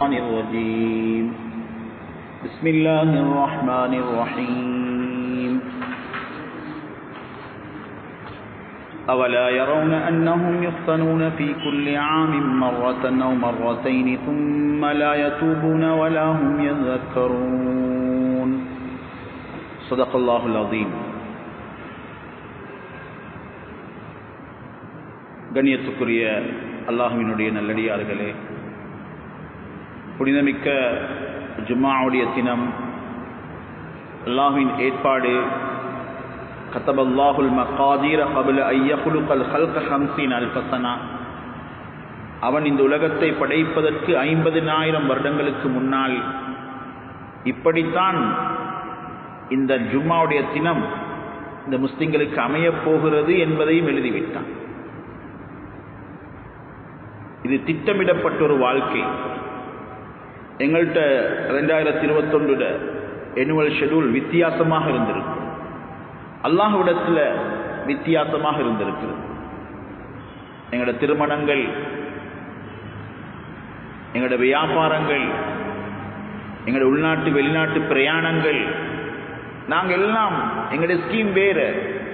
الشيطان الرجيم بسم الله الرحمن الرحيم أولا يرون أنهم يفتنون في كل عام مرة أو مرتين ثم لا يتوبون ولا هم يذكرون صدق الله العظيم கண்ணியத்துக்குரிய அல்லாஹுவினுடைய நல்லடியார்களே புனிதமிக்க ஜும்மாவுடைய தினம் அல்லாஹுவின் ஏற்பாடு கத்தபல்லாஹுல் மகாதீர கபுல ஐயகுலுக்கல் ஹல்க ஹம்சீன் அல்பசனா அவன் இந்த உலகத்தை படைப்பதற்கு ஐம்பதினாயிரம் வருடங்களுக்கு முன்னால் இப்படித்தான் இந்த ஜும்மாவுடைய தினம் இந்த முஸ்லிம்களுக்கு அமையப் போகிறது என்பதையும் எழுதிவிட்டான் இது திட்டமிடப்பட்ட ஒரு வாழ்க்கை எங்கள்கிட்ட ரெண்டாயிரத்தி இருபத்தொன்றுல எனுவல் ஷெடியூல் வித்தியாசமாக இருந்திருக்கு அல்லாஹ்விடத்தில் வித்தியாசமாக இருந்திருக்கிறது எங்களோட திருமணங்கள் எங்களோட வியாபாரங்கள் எங்களோட உள்நாட்டு வெளிநாட்டு பிரயாணங்கள் நாங்கள் எல்லாம் எங்களுடைய ஸ்கீம் வேறு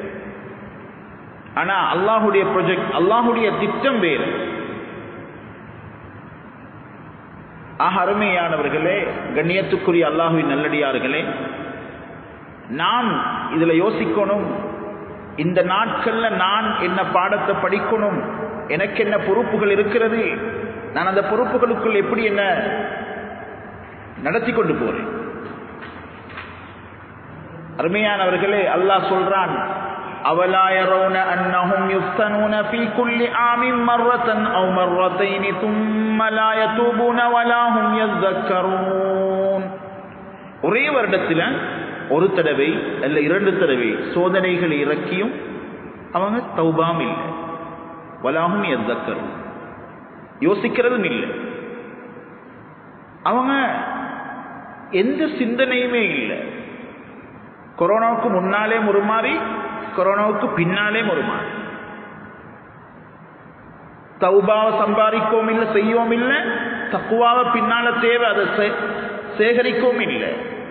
ஆனால் அல்லாஹுடைய ப்ரொஜெக்ட் அல்லாஹுடைய திட்டம் வேறு ஆக அருமையானவர்களே கண்ணியத்துக்குரிய அல்லாஹுவின் நல்லடியார்களே நாம் இதுல யோசிக்கணும் இந்த நாட்கள்ல நான் என்ன பாடத்தை படிக்கணும் எனக்கு என்ன பொறுப்புகள் இருக்கிறது நான் அந்த பொறுப்புகளுக்குள் எப்படி என்ன நடத்தி கொண்டு போறேன் அருமையானவர்களே அல்லாஹ் சொல்றான் أولا يرون أنهم يفتنون في كل عام مرة أو مرتين ثم لا يتوبون ولا هم يذكرون ஒரே வருடத்தில் ஒரு தடவை அல்ல இரண்டு தடவை சோதனைகள் இறக்கியும் அவங்க தௌபாம் இல்லை வலாகும் எத்தக்கரும் யோசிக்கிறதும் இல்லை அவங்க எந்த சிந்தனையுமே இல்லை கொரோனாவுக்கு முன்னாலே முறுமாறி கொரோனாவுக்கு பின்னாலே முறுமாறி தௌபாவை சம்பாதிக்கவும் இல்லை செய்யவும் இல்லை தக்குவாவை பின்னால தேவை அதை சேகரிக்கவும் இல்லை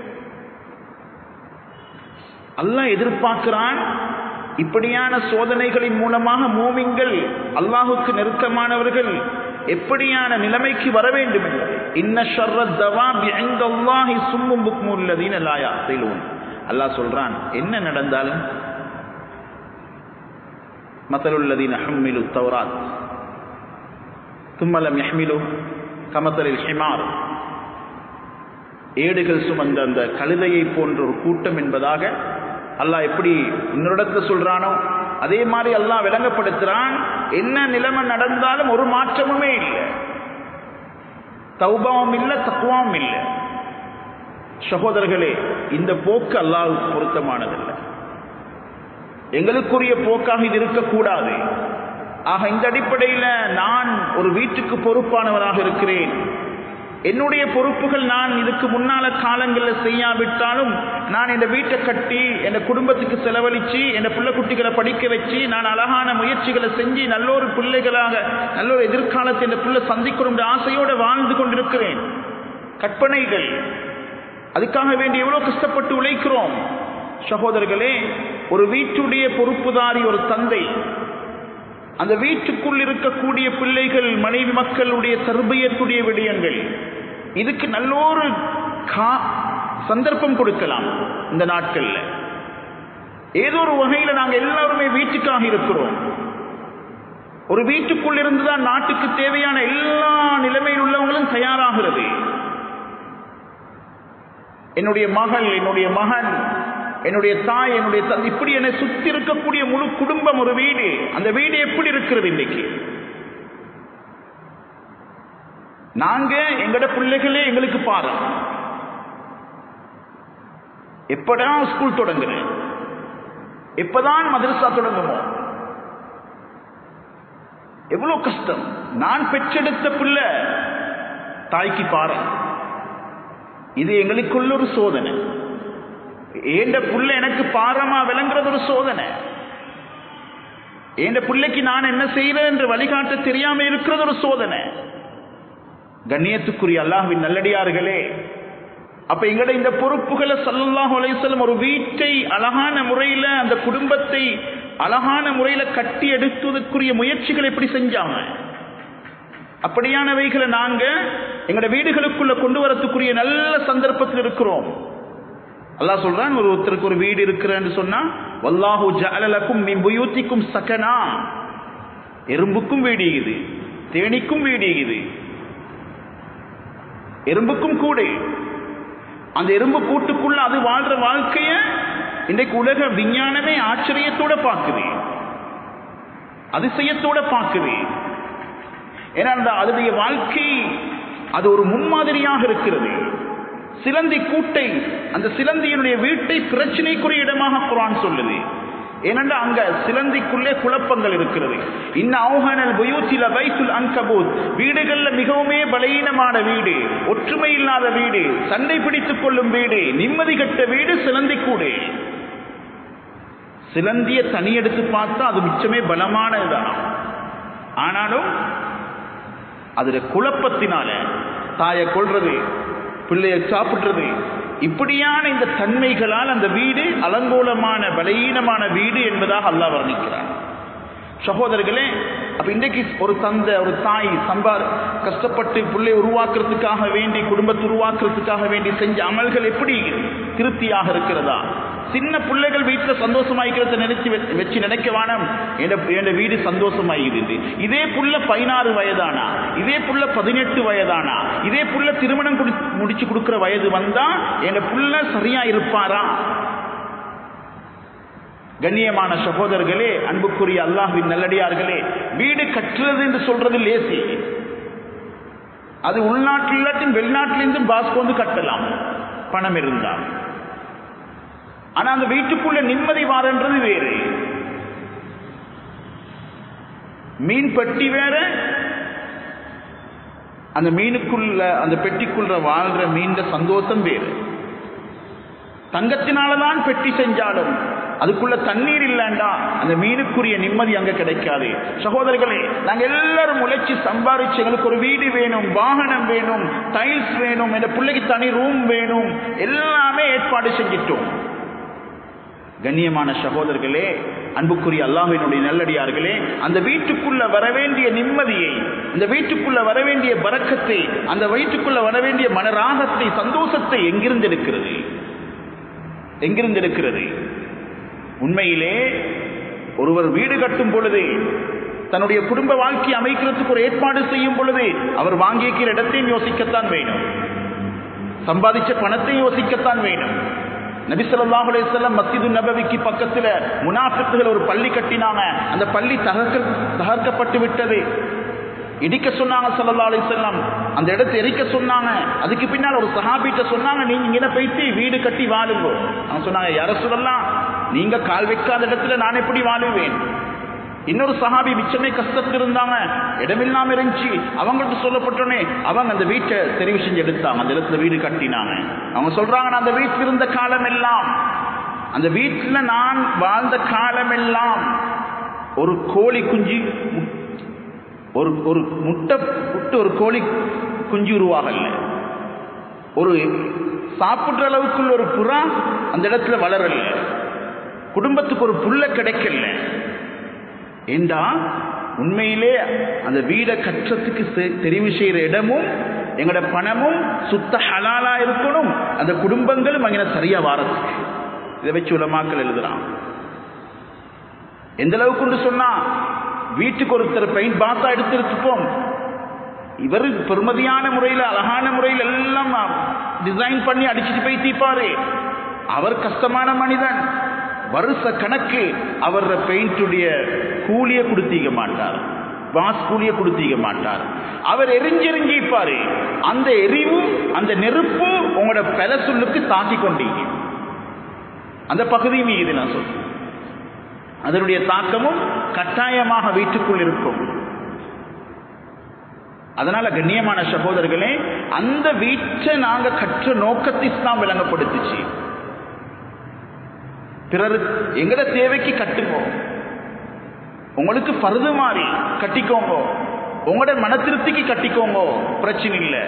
அல்லாஹ் எதிர்பார்க்கிறான் இப்படியான சோதனைகளின் மூலமாக மூமிங்கள் அல்லாஹுக்கு நெருக்கமானவர்கள் எப்படியான நிலைமைக்கு வர வேண்டும் என்பது இன்ன ஷர்ரத்தவா அல்லாஹி சும்மும் புக்முல்லதீன் லாயா செய்லுவோம் அல்லாஹ் சொல்றான் என்ன நடந்தாலும் மத்தலுள்ளதீன் அஹம்மிலு தௌராத் தும்மலம் யஹ்மிலு கமத்தலில் ஹிமார் ஏடுகள் சுமந்த அந்த கழுதையை போன்ற ஒரு கூட்டம் என்பதாக அல்லாஹ் எப்படி இன்னொருடத்தை சொல்றானோ அதே மாதிரி அல்லாஹ் விளங்கப்படுத்துறான் என்ன நிலைமை நடந்தாலும் ஒரு மாற்றமுமே இல்லை தௌபாவும் இல்லை தக்குவாவும் இல்லை சகோதரர்களே இந்த போக்கு அல்லாஹுக்கு பொருத்தமானதில்லை எங்களுக்குரிய போக்காக இது இருக்கக்கூடாது ஆக இந்த அடிப்படையில் நான் ஒரு வீட்டுக்கு பொறுப்பானவராக இருக்கிறேன் என்னுடைய பொறுப்புகள் நான் இதுக்கு முன்னால காலங்களில் செய்யாவிட்டாலும் நான் இந்த வீட்டை கட்டி என் குடும்பத்துக்கு செலவழிச்சு என் பிள்ளை குட்டிகளை படிக்க வச்சு நான் அழகான முயற்சிகளை செஞ்சு நல்லொரு பிள்ளைகளாக நல்லொரு எதிர்காலத்தை இந்த பிள்ளை சந்திக்கணும் ஆசையோடு வாழ்ந்து கொண்டிருக்கிறேன் கற்பனைகள் அதுக்காக வேண்டி எவ்வளவு கஷ்டப்பட்டு உழைக்கிறோம் சகோதரர்களே ஒரு வீட்டுடைய பொறுப்புதாரி ஒரு தந்தை அந்த வீட்டுக்குள் இருக்கக்கூடிய பிள்ளைகள் மனைவி மக்களுடைய தர்பியத்துடைய விடயங்கள் இதுக்கு நல்லொரு கா சந்தர்ப்பம் கொடுக்கலாம் இந்த நாட்கள்ல ஏதோ ஒரு வகையில நாங்கள் எல்லாருமே வீட்டுக்காக இருக்கிறோம் ஒரு வீட்டுக்குள் இருந்துதான் நாட்டுக்கு தேவையான எல்லா நிலைமையில் உள்ளவங்களும் தயாராகிறது என்னுடைய மகள் என்னுடைய மகன் என்னுடைய தாய் என்னுடைய தந்தை இப்படி என்னை சுத்தி இருக்கக்கூடிய முழு குடும்பம் ஒரு வீடு அந்த வீடு எப்படி இருக்கிறது இன்னைக்கு நாங்க எங்கட பிள்ளைகளே எங்களுக்கு பாரு எப்படா ஸ்கூல் தொடங்குறேன் எப்பதான் மதரசா தொடங்குமோ எவ்வளவு கஷ்டம் நான் பெற்றெடுத்த பிள்ளை தாய்க்கு பாரு இது எங்களுக்குள்ள ஒரு சோதனை ஏண்ட புள்ள எனக்கு பாரமா விளங்குறது ஒரு சோதனை என் பிள்ளைக்கு நான் என்ன செய்யறேன் என்று வழிகாட்ட தெரியாம இருக்கிறது ஒரு சோதனை கண்ணியத்துக்குரிய அல்லாஹ்வின் நல்லடியார்களே அப்ப எங்கட இந்த பொறுப்புகளை சல்லல்லாஹு அலைஹி வஸல்லம் ஒரு வீட்டை அழகான முறையில அந்த குடும்பத்தை அழகான முறையில கட்டி எடுத்துவதற்குரிய முயற்சிகள் எப்படி செஞ்சாங்க அப்படியானவைகளை நாங்க எங்கட வீடுகளுக்குள்ள கொண்டு வரத்துக்குரிய நல்ல சந்தர்ப்பத்தில் இருக்கிறோம் அல்லாஹ் சொல்றான் ஒரு ஒருத்தருக்கு ஒரு வீடு இருக்கிறன்னு சொன்னா வல்லாஹு ஜஅலலக்கும் மின் புயூத்திக்கும் சகனா எறும்புக்கும் வீடு இது தேனிக்கும் வீடு இது எறும்புக்கும் கூடு அந்த எறும்பு கூட்டுக்குள்ள அது வாழ்ற வாழ்க்கைய இன்றைக்கு உலக விஞ்ஞானமே ஆச்சரியத்தோட பார்க்குது அதிசயத்தோட பார்க்குது ஏன்னா அந்த அதனுடைய வாழ்க்கை அது ஒரு முன்மாதிரியாக இருக்கிறது சிலந்தி கூட்டை அந்த சிலந்தியினுடைய வீட்டை பிரச்சனைக்குரிய இடமாக குரான் சொல்லுது ஏனென்றா அங்க சிலந்திக்குள்ளே குழப்பங்கள் இருக்கிறது இன்ன அவுஹனல் புயூத்தில பைத்துல் அன்கபூத் வீடுகள்ல மிகவுமே பலகீனமான வீடு ஒற்றுமை இல்லாத வீடு சண்டை பிடித்துக் கொள்ளும் வீடு நிம்மதி கட்ட வீடு சிலந்தி கூடு சிலந்திய தனி எடுத்து பார்த்தா அது மிச்சமே பலமானதுதான் ஆனாலும் அதுல குழப்பத்தினால தாயை கொள்றது பிள்ளைய சாப்பிடுறது இப்படியான இந்த தன்மைகளால் அந்த வீடு அலங்கோலமான பலகீனமான வீடு என்பதாக அல்லாஹ் வர்ணிக்கிறான் சகோதரர்களே அப்ப இன்றைக்கு ஒரு தந்தை ஒரு தாய் சம்பார் கஷ்டப்பட்டு பிள்ளை உருவாக்குறதுக்காக வேண்டி குடும்பத்தை உருவாக்குறதுக்காக வேண்டி செஞ்ச அமல்கள் எப்படி திருப்தியாக இருக்கிறதா சின்ன பிள்ளைகள் வீட்டில் சந்தோஷமாய்க்கிறத நினைச்சு வெ- வச்சு நினைக்க வேணாம் என் வீடு சந்தோஷமாகிறது இதே புள்ள பதினாறு வயதானா இதே புள்ள பதினெட்டு வயதானா இதே புள்ள திருமணம் குடி- முடிச்சு கொடுக்கிற வயது வந்தா என் புள்ள சரியா இருப்பாரா கண்ணியமான சகோதரர்களே அன்புக்குரிய அல்லாஹ்வின் நல்லடியார்களே வீடு கட்டுறது என்று சொல்றது லேசி அது உள்நாட்டில் இல்லாட்டின் வெளிநாட்டிலிருந்தும் பாஸ்கோ வந்து கட்டலாம் பணம் இருந்தால் ஆனா அந்த வீட்டுக்குள்ள நிம்மதி வாரன்றது வேறு மீன் பெட்டி வேற அந்த மீனுக்குள்ள அந்த பெட்டிக்குள்ள வாழ்ற மீண்ட சந்தோஷம் வேறு தங்கத்தினாலதான் பெட்டி செஞ்சாலும் அதுக்குள்ள தண்ணீர் இல்லைண்டா அந்த மீனுக்குரிய நிம்மதி அங்க கிடைக்காது சகோதரர்களே நாங்க எல்லாரும் உழைச்சி சம்பாரிச்சு எங்களுக்கு ஒரு வீடு வேணும் வாகனம் வேணும் டைல்ஸ் வேணும் என் பிள்ளைக்கு தனி ரூம் வேணும் எல்லாமே ஏற்பாடு செஞ்சிட்டோம் கண்ணியமான சகோதரர்களே அன்புக்குரிய அல்லாஹ்வினுடைய நல்லடியார்களே அந்த வீட்டுக்குள்ள வரவேண்டிய நிம்மதியை அந்த வீட்டுக்குள்ள வரவேண்டிய பறக்கத்தை அந்த வீட்டுக்குள்ள வரவேண்டிய மனராகத்தை சந்தோஷத்தை எங்கிருந்து எடுக்கிறது எங்கிருந்து எடுக்கிறது உண்மையிலே ஒருவர் வீடு கட்டும் பொழுது தன்னுடைய குடும்ப வாழ்க்கை அமைக்கிறதுக்கு ஒரு ஏற்பாடு செய்யும் பொழுது அவர் வாங்கியிருக்கிற இடத்தையும் யோசிக்கத்தான் வேணும் சம்பாதிச்ச பணத்தையும் யோசிக்கத்தான் வேணும் நபி ஸல்லல்லாஹு அலைஹி வஸல்லம் மஸ்ஜிது நபவிக்கு பக்கத்துல முனாஃபிக்குகள் ஒரு பள்ளி கட்டினாங்க அந்த பள்ளி தகர்க்க தகர்க்கப்பட்டு விட்டது இடிக்க சொன்னாங்க ஸல்லல்லாஹு அலைஹி வஸல்லம் அந்த இடத்தை எரிக்க சொன்னாங்க அதுக்கு பின்னால் ஒரு சஹாபிட்ட சொன்னாங்க நீங்க இங்கே போயிட்டு வீடு கட்டி வாழுங்க அவங்க சொன்னாங்க யார சொல்லலாம் நீங்க கால் வைக்காத இடத்துல நான் எப்படி வாழுவேன் இன்னொரு சஹாபி மிச்சமே கஷ்டத்தில் இருந்தாங்க இடமில்லாம இருந்துச்சு அவங்கள்ட்ட சொல்லப்பட்டோன்னே அவங்க அந்த வீட்டை தெரிவு செஞ்சு எடுத்தாங்க அந்த இடத்துல வீடு கட்டினாங்க அவங்க சொல்றாங்க நான் அந்த வீட்டில் இருந்த காலம் எல்லாம் அந்த வீட்டில் நான் வாழ்ந்த காலம் எல்லாம் ஒரு கோழி குஞ்சு மு- ஒரு ஒரு முட்டை விட்டு ஒரு கோழி குஞ்சு உருவாகல ஒரு சாப்பிடுற அளவுக்குள்ள ஒரு புறா அந்த இடத்துல வளரல குடும்பத்துக்கு ஒரு புல்ல கிடைக்கல ஏண்டா உண்மையிலே அந்த வீடை கற்றத்துக்கு செ- தெரிவு செய்யற இடமும் எங்களோட பணமும் சுத்த ஹலாலா இருக்கணும் அந்த குடும்பங்களும் அங்கே சரியா வாரத்துக்கு இதை வச்சு உலமாக்கள் எழுதுறான் எந்த அளவுக்கு கொண்டு சொன்னா வீட்டுக்கு ஒருத்தர் பெயிண்ட் பாத்தா எடுத்துருப்போம் இவர் பெருமதியான முறையில் அழகான முறையில் எல்லாம் டிசைன் பண்ணி அடிச்சுட்டு போய் தீப்பாரு அவர் கஷ்டமான மனிதன் வருஷ கணக்கு அவர் பெயிண்டுடைய கூலிய கொடுத்தீங்க மாட்டார் வாஸ் கூலிய கொடுத்தீங்க மாட்டார் அவர் எரிஞ்செறிஞ்சிப்பாரு அந்த எரிவு அந்த நெருப்பு உங்களோட பெலசுல்லுக்கு தாக்கி கொண்டீங்க அந்த பகுதி மீது நான் சொல்றேன் அதனுடைய தாக்கமும் கட்டாயமாக வீட்டுக்குள் இருக்கும் அதனால கண்ணியமான சகோதரர்களே அந்த வீட்டை நாங்க கற்ற நோக்கத்தை இஸ்லாம் விளங்கப்படுத்துச்சு பிறர் எங்கட தேவைக்கு கட்டுங்க உங்களுக்கு பருது மாறி கட்டிக்கோங்க உங்களோட மன திருப்திக்கு கட்டிக்கோங்க பிரச்சனை இல்லை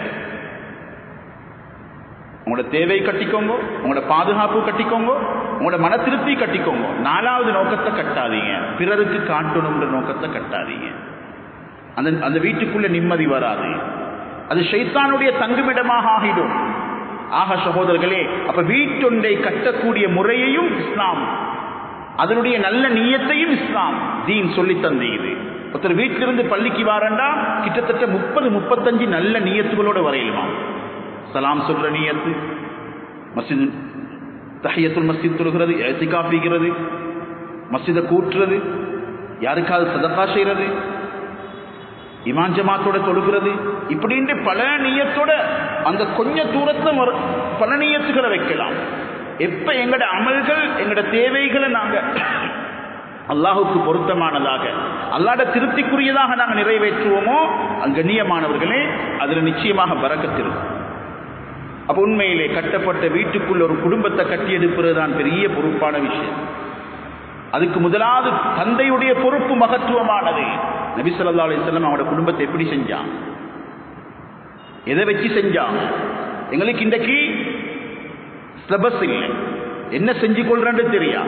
உங்களோட தேவை கட்டிக்கோங்க உங்களோட பாதுகாப்பு கட்டிக்கோங்க உங்களோட மன திருப்தி கட்டிக்கோங்க நாலாவது நோக்கத்தை கட்டாதீங்க பிறருக்கு காட்டணுன்ற நோக்கத்தை கட்டாதீங்க அந்த அந்த வீட்டுக்குள்ள நிம்மதி வராது அது ஷைத்தானுடைய தங்குமிடமாக ஆகிடும் ஆக சகோதரர்களே அப்ப வீட்டொன்றை கட்டக்கூடிய முறையையும் இஸ்லாம் அதனுடைய நல்ல நீயத்தையும் இஸ்லாம் தீன் சொல்லி தந்தீது ஒருத்தர் வீட்டிலிருந்து பள்ளிக்கு வாரண்டா கிட்டத்தட்ட முப்பது முப்பத்தஞ்சு நல்ல நீயத்துகளோட வரையிலுமா சலாம் சொல்ற நீயத்து மஸ்ஜித் தஹியத்துல் மஸ்ஜித் தொழுகிறது ஏத்திகாப்பிக்கிறது மஸ்ஜிதை கூட்டுறது யாருக்காவது சதக்கா செய்யறது இமான் ஜமாத்தோட தொழுகிறது இப்படின்ட்டு பல நீயத்தோட அந்த கொஞ்ச தூரத்துல மறு- பல நீயத்துகளை வைக்கலாம் எப்ப எங்கட அமல்கள் எங்கட தேவைகளை நாங்க அல்லாஹுக்கு பொருத்தமானதாக அல்லாட திருப்திக்குரியதாக நாங்கள் நிறைவேற்றுவோமோ அது கண்ணியமானவர்களே அதுல நிச்சயமாக பறக்கத்திருக்கும் அப்ப உண்மையிலே கட்டப்பட்ட வீட்டுக்குள்ள ஒரு குடும்பத்தை கட்டி எடுப்பது தான் பெரிய பொறுப்பான விஷயம் அதுக்கு முதலாவது தந்தையுடைய பொறுப்பு மகத்துவமானது நபி ஸல்லல்லாஹு அலைஹி வஸல்லம் அவனோட குடும்பத்தை எப்படி செஞ்சான் எதை வச்சு செஞ்சான் எங்களுக்கு இன்றைக்கு சிலபஸ் இல்லை என்ன செஞ்சு கொள்றேன்னு தெரியா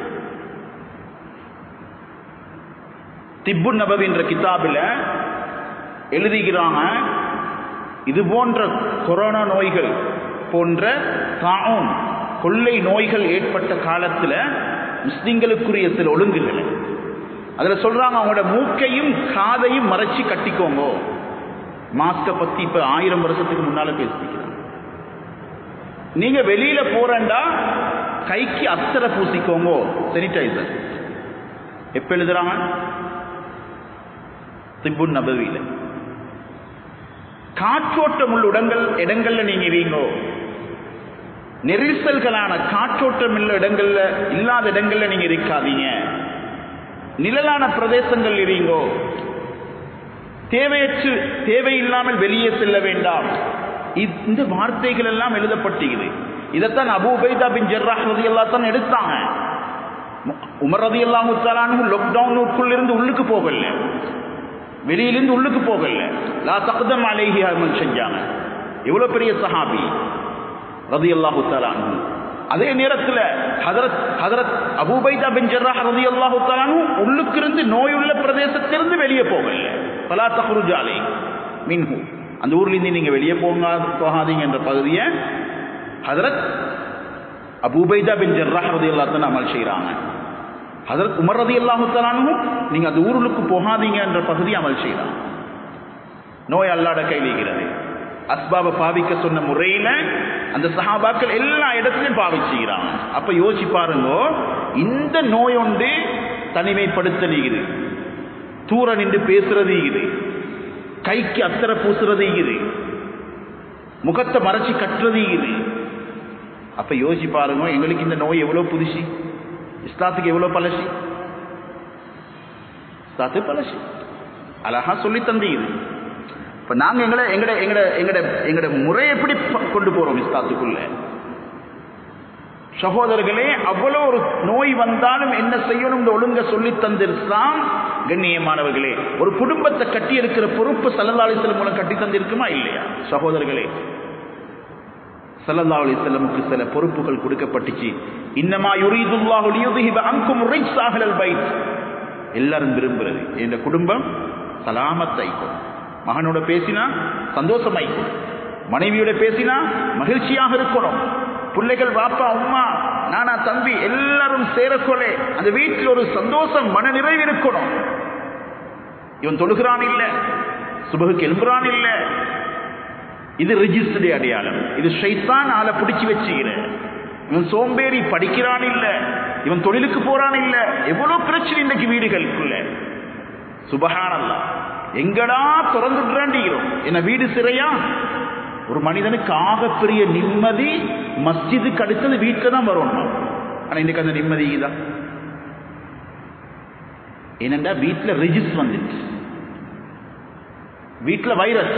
திப்பு நபவி என்ற கிதாபில் எழுதுகிறாங்க இது போன்ற கொரோனா நோய்கள் போன்ற தாவும் கொள்ளை நோய்கள் ஏற்பட்ட காலத்தில் முஸ்லிம்களுக்குரிய சில ஒழுங்குகளை அதுல சொல்றாங்க அவங்களோட மூக்கையும் காதையும் மறைச்சு கட்டிக்கோங்க மாஸ்கை பத்தி இப்ப ஆயிரம் வருஷத்துக்கு முன்னால பேசிக்கிறாங்க நீங்க வெளியில போறண்டா கைக்கு அத்தரை பூசிக்கோங்க சானிடைசர் எப்ப எழுதுறாங்க திபுன் நபவியில காற்றோட்டம் உள்ள இடங்கள் இடங்கள்ல நீங்க இருங்கோ நெரிசல்களான காற்றோட்டம் உள்ள இடங்கள்ல இல்லாத இடங்கள்ல நீங்க இருக்காதீங்க நிழலான பிரதேசங்கள் இருங்கோ தேவையற்று தேவையில்லாமல் வெளியே செல்ல வேண்டாம் இ- இந்த வார்த்தைகள் எல்லாம் எழுதப்பட்டிருக்குது இதைத்தான் அபு உபைதா பின் ஜர்ராஹ் ரதியல்லாஹு தான் எடுத்தாங்க மு- உமர் ரதியல்லாஹு தஆலானு லாக்டவுனுக்குள்ள இருந்து உள்ளுக்கு போகல வெளியிலிருந்து உள்ளுக்கு போகல லா தக்தம் அலைஹி அமன் செஞ்சாங்க எவ்வளவு பெரிய சஹாபி ரதியல்லாஹு தஆலானு அதே நேரத்தில் ஹதரத் ஹதரத் அபூபைதா பின் ஜர்ராஹ் ரதியல்லாஹு தஆலானு உள்ளுக்கு இருந்து நோயுள்ள பிரதேசத்திலிருந்து வெளியே போகல ஃபலா தஹ்ருஜ் அலை மின்ஹு அந்த ஊர்ல இருந்து நீங்க வெளியே போங்க போகாதீங்க என்ற பகுதியை ஹதரத் அபூபைதா பின் ஜர்ராஹ் ரதியல்லாஹு தஆலா அமல் செய்றாங்க ஹதரத் உமர் ரதியல்லாஹு தஆலானு நீங்க அந்த ஊருக்கு போகாதீங்க என்ற பகுதியை அமல் செய்றாங்க நோய் அல்லாட கையில் இருக்கிறது அஸ்பாபை பாவிக்க சொன்ன முறையில அந்த சஹாபாக்கள் எல்லா இடத்துலையும் பாவிச்சுக்கிறாங்க அப்ப யோசிச்சு பாருங்க இந்த நோய் ஒன்று தனிமைப்படுத்த நீகுது தூர நின்று பேசுறது இது கைக்கு அத்தரை பூசுறது இது முகத்தை மறைச்சு கட்டுறது இது அப்ப யோசிச்சு பாருங்க எங்களுக்கு இந்த நோய் எவ்வளவு புதுசு இஸ்லாத்துக்கு எவ்வளவு பழசி இஸ்லாத்து பழசி அழகா சொல்லி தந்தீங்க இப்ப நாங்க எங்களை எங்கட எங்கட எங்கட எங்கட முறை எப்படி ப- கொண்டு போறோம் இஸ்லாத்துக்குள்ள சகோதரர்களே அவ்வளவு ஒரு நோய் வந்தாலும் என்ன செய்யணும் இந்த ஒழுங்க சொல்லி தந்திருக்கலாம் கண்ணியமானவர்களே ஒரு குடும்பத்தை கட்டி இருக்கிற பொறுப்பு சல்லல்லாஹு மூலம் கட்டி தந்திருக்குமா இல்லையா சகோதரர்களே சல்லல்லாஹு அலைஹி வஸல்லமுக்கு சில பொறுப்புகள் கொடுக்கப்பட்டுச்சு இன்னமா யுரீதுல்லாஹு லியுذஹிப அன்கும் ரிஜ்ஸ அஹ்லல் பைத் எல்லாரும் விரும்புறது இந்த குடும்பம் சலாமத்தாய்க்கும் மகனோட பேசினா சந்தோஷமாய்க்கும் மனைவியோட பேசினா மகிழ்ச்சியாக இருக்கணும் பிள்ளைகள் வாப்பா அம்மா நானா தம்பி எல்லாரும் சேரக்கொலை அந்த வீட்டில் ஒரு சந்தோஷம் மன நிறைவு இருக்கணும் இவன் தொழுகிறான் இல்ல சுபகுக்கு எழும்புறான் இல்ல இது ரிஜிஸ்டர்டு அடையாளம் இது ஷைத்தான் ஆளை பிடிச்சு வச்சுக்கிற இவன் சோம்பேறி படிக்கிறான் இல்ல இவன் தொழிலுக்கு போறான் இல்ல எவ்வளவு பிரச்சனை இன்னைக்கு வீடுகளுக்குள்ள சுபஹானல்லா எங்கடா திறந்துடுறாண்டிக்கிறோம் என்ன வீடு சிறையா ஒரு மனிதனுக்கு ஆகப்பெரிய நிம்மதி மஸ்ஜிதுக்கு அடுத்தது வீட்டில் தான் வரணும் ஆனா இன்னைக்கு அந்த நிம்மதி தான் ஏனென்றா வீட்டில் ரிஜிஸ் வந்துச்சு வீட்டில் வைரஸ்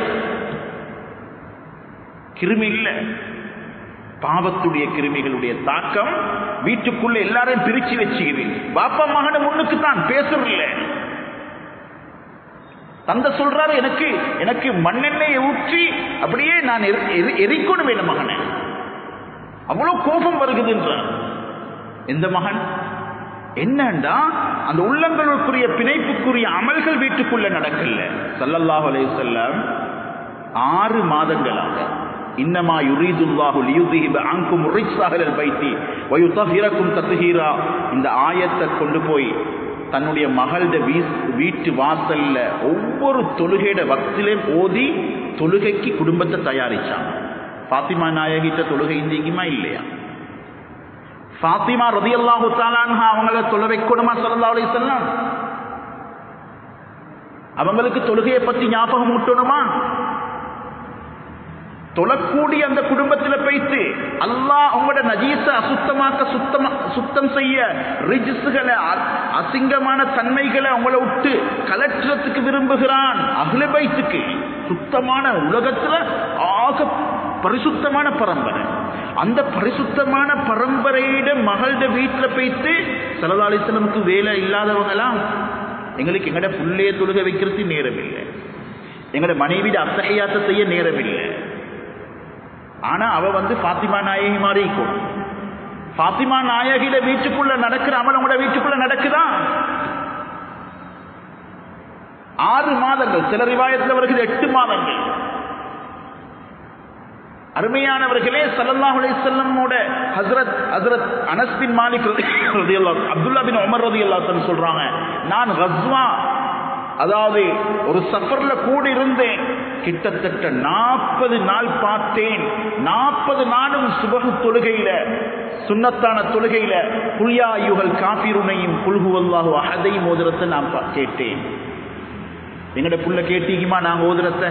கிருமி இல்ல பாவத்துடைய கிருமிகளுடைய தாக்கம் வீட்டுக்குள்ள எல்லாரையும் பிரிச்சு வச்சுக்குது பாப்பா மகன முன்னுக்கு தான் பேசுறதில்ல தந்த சொல்றாரு எனக்கு எனக்கு மண்ணெண்ணெயை ஊற்றி அப்படியே நான் எரி- எரி- எரிக்கணும் என் மகனை அவ்வளவு கோபம் வருகுதுன்றார் எந்த மகன் என்னண்டா அந்த உள்ளங்களுக்குரிய பிணைப்புக்குரிய அமல்கள் வீட்டுக்குள்ள நடக்கல ஸல்லல்லாஹு அலைஹி வஸல்லம் ஆறு மாதங்களாக இன்னமா யுரீதுல்லாஹு லியுذஹிப அன்கும் ரிஜ்ஸ அஹ்லல் பைத்தி வ யுطஹிரக்கும் தத்ஹீரா இந்த ஆயத்தை கொண்டு போய் தன்னுடைய மகளோட வீட்டு வாசல்ல ஒவ்வொரு தொழுகையோட வக்திலையும் ஓதி தொழுகைக்கு குடும்பத்தை தயாரிச்சாங்க ஃபாத்திமா நாயகிட்ட தொழுகை இந்திக்குமா இல்லையா ஃபாத்திமா ரதியல்லாஹு தாலான்ஹா அவங்கள தொலை வைக்கணுமா ஸல்லல்லாஹு அலைஹி வஸல்லம் அவங்களுக்கு தொழுகையை பத்தி ஞாபகம் ஊட்டணுமா தொழக்கூடிய அந்த குடும்பத்தில் போய்த்து அல்லாஹ் உங்களோட நஜீச அசுத்தமாக்க சுத்தமா சுத்தம் செய்ய ரிஜிஸுகளை அசிங்கமான தன்மைகளை உங்களை விட்டு கலற்றத்துக்கு விரும்புகிறான் அகில பைத்துக்கு சுத்தமான உலகத்துல ஆக பரிசுத்தமான பரம்பரை அந்த பரிசுத்தமான பரம்பரையிட மகள்ட வீட்டுல போய்த்து சலதாலிசனமுக்கு வேலை இல்லாதவங்களாம் எங்களுக்கு எங்கட புள்ளைய தொழுக வைக்கிறதுக்கு நேரம் இல்லை எங்கட மனைவிட அத்தகையாத்த செய்ய நேரம் இல்லை ஆனா அவ வந்து பாத்திமா நாயகி மாதிரி இருக்கும் பாத்திமா நாயகிட வீட்டுக்குள்ள நடக்கிற அமல் உங்களோட வீட்டுக்குள்ள நடக்குதா ஆறு மாதங்கள் சில ரிவாயத்தில் வருகிறது எட்டு மாதங்கள் அருமையானவர்களே சல்லல்லாஹு அலைஹி வஸல்லமோட ஹஸ்ரத் ஹஸ்ரத் அனஸ் பின் மாலிக் ரலியல்லாஹு அப்துல்லா பின் உமர் ரலியல்லாஹு அன்ஹு சொல்றாங்க நான் கஸ்வா அதாவது ஒரு சஃபர்ல கூட இருந்தேன் கிட்டத்தட்ட நாற்பது நாள் பார்த்தேன் நாற்பது நாளும் சுபகு தொழுகையில சுன்னத்தான தொழுகையில புல்யாயுகள் காபிருனையும் புல்குவல்லாஹு அஹதையும் ஓதுறத்தை நான் பா- கேட்டேன் எங்கட புள்ள கேட்டீங்கம்மா நாங்க ஓதுறத்தை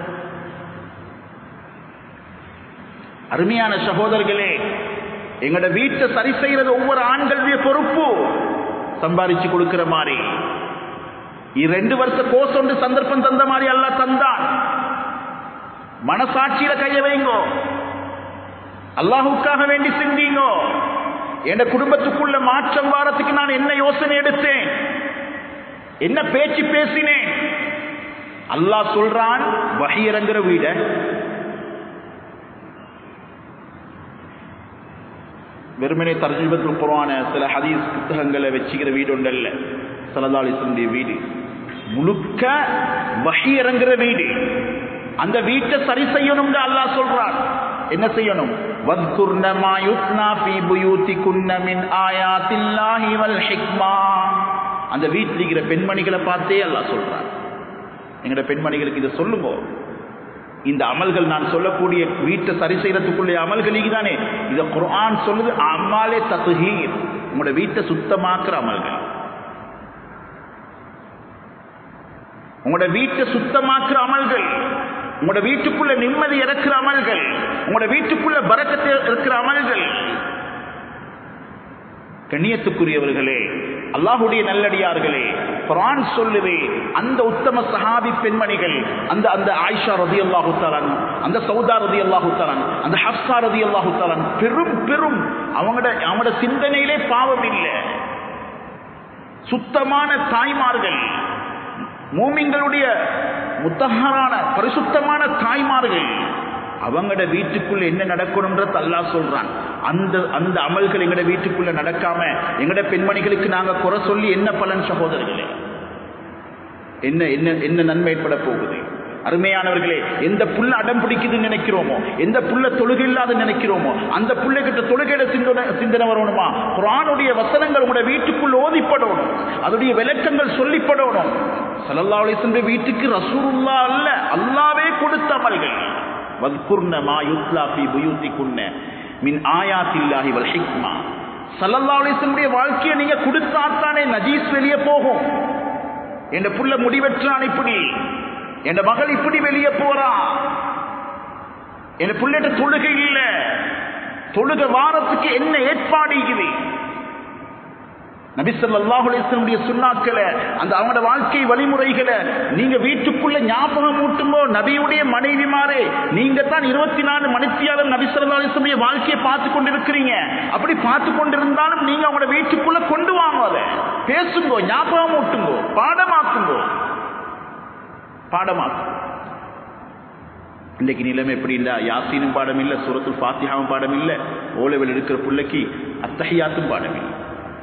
அருமையான சகோதரர்களே எங்கட வீட்டை சரி செய்யறது ஒவ்வொரு ஆண்களுடைய பொறுப்பு சம்பாரிச்சு கொடுக்கிற மாதிரி இ- ரெண்டு வருஷ கோர்ஸ் ஒன்று சந்தர்ப்பம் தந்த மாதிரி அல்ல தந்தான் மனசாட்சியில கைய வைங்கோ அல்லாஹுக்காக வேண்டி சிந்திங்கோ என் குடும்பத்துக்குள்ள மாற்றம் வாரத்துக்கு நான் என்ன யோசனை எடுத்தேன் என்ன பேச்சு பேசினேன் அல்லாஹ் சொல்றான் வகையிறங்குற வீட வெறுமனே தர்ஜிபத்தில் குரான சில ஹதீஸ் புத்தகங்களை வச்சுக்கிற வீடு ஒன்றல்ல சலதாலிசனுடைய வீடு முழுக்க வகி இறங்குற வீடு அந்த வீட்டை சரி செய்யணும்னு அல்லாஹ் சொல்றான் என்ன செய்யணும் வத்குர்ன மா யுத்னா ஃபீ புயூதிகுன்ன மின் ஆயாத்தில்லாஹி வல் ஹிக்மா அந்த வீட்டில் இருக்கிற பெண்மணிகளை பார்த்தே அல்லாஹ் சொல்றான் எங்கட பெண்மணிகளுக்கு இதை சொல்லுங்க இந்த அமல்கள் நான் சொல்லக்கூடிய வீட்டை சரி செய்யறதுக்குள்ள அமல்கள் தானே இத குர்ஆன் சொல்லுது அம்மாலே தத்துஹீர் உங்களோட வீட்டை சுத்தமாக்குற அமல்கள் உங்களோட வீட்டை சுத்தமாக்குற அமல்கள் உங்களோட வீட்டுக்குள்ள நிம்மதி இறக்குற அமல்கள் உங்களோட வீட்டுக்குள்ள பரக்கத்தை இருக்கிற அமல்கள் கண்ணியத்துக்குரியவர்களே அல்லாஹுடைய நல்லடியார்களே குரான் சொல்லுவே அந்த உத்தம சஹாபி பெண்மணிகள் அந்த அந்த ஆயிஷா ரதி அல்லாஹு தலான் அந்த சௌதா ரதி அல்லாஹு தலான் அந்த ஹப்சா ரதி அல்லாஹு தலான் பெரும் பெரும் அவங்களோட அவங்களோட சிந்தனையிலே பாவம் இல்லை சுத்தமான தாய்மார்கள் மூமிங்களுடைய முத்தஹரான பரிசுத்தமான தாய்மார்கள் அவங்களோட வீட்டுக்குள்ள என்ன நடக்கணும்ன்றது அல்லாஹ் சொல்றான் அந்த அந்த அமல்கள் எங்கட வீட்டுக்குள்ள நடக்காம எங்கட பெண்மணிகளுக்கு நாங்க குறை சொல்லி என்ன பலன் சகோதரர்களே என்ன என்ன என்ன நன்மை ஏற்பட போகுது அருமையானவர்களே எந்த புள்ள அடம் பிடிக்குதுன்னு நினைக்கிறோமோ எந்த புள்ள தொழுகை இல்லாத நினைக்கிறோமோ அந்த புள்ளை கிட்ட தொழுகையில சிந்தனை சிந்தனை வரணுமா குரானுடைய வசனங்கள் உங்களுடைய வீட்டுக்குள் ஓதிப்படணும் அதோடைய விளக்கங்கள் சொல்லிப்படணும் சல்லல்லாஹு அலைஹி வஸல்லம் வீட்டுக்கு ரசூலுல்லாஹ் அல்ல அல்லாவே கொடுத்த அமல்கள் வத்குர்ன மா யுத்லா ஃபீ புயூதிகுன்ன மின் ஆயாத்தில்லாஹி வல் ஹிக்மா சல்லல்லாஹு அலைஹி வஸல்லம் வாழ்க்கையை நீங்க கொடுத்தாத்தானே நஜீஸ் வெளியே போகும் என் புள்ள முடிவெற்றான் இப்படி என் மகள் இப்படி வெளியே போறா என் புள்ளிட்ட தொழுகை இல்ல தொழுக வாரத்துக்கு என்ன ஏற்பாடு இருக்குது நபிசல்லாஹு அலிஸ்லமுடைய சுண்ணாக்களை அந்த அவங்களோட வாழ்க்கை வழிமுறைகளை நீங்க வீட்டுக்குள்ள ஞாபகம் ஊட்டும்போ நபியுடைய மனைவிமாரே நீங்க தான் இருபத்தி நாலு மணித்தியாளர் நபிசல்லா அலிஸ்லமுடைய வாழ்க்கையை பார்த்து கொண்டிருக்கிறீங்க அப்படி பார்த்து கொண்டிருந்தாலும் நீங்க அவங்களோட வீட்டுக்குள்ள கொண்டு வாங்க அதை பேசுங்கோ ஞாபகம் ஊட்டுங்கோ பாடமாக்குங்கோ பாடமாக்கும் இன்றைக்கு நிலைமை எப்படி இல்லை யாசீனும் பாடம் இல்லை சூரத்துல் ஃபாத்தியாவும் பாடம் இல்லை ஓலவில் இருக்கிற பிள்ளைக்கு அத்தகையாத்தும் பாடம் இல்லை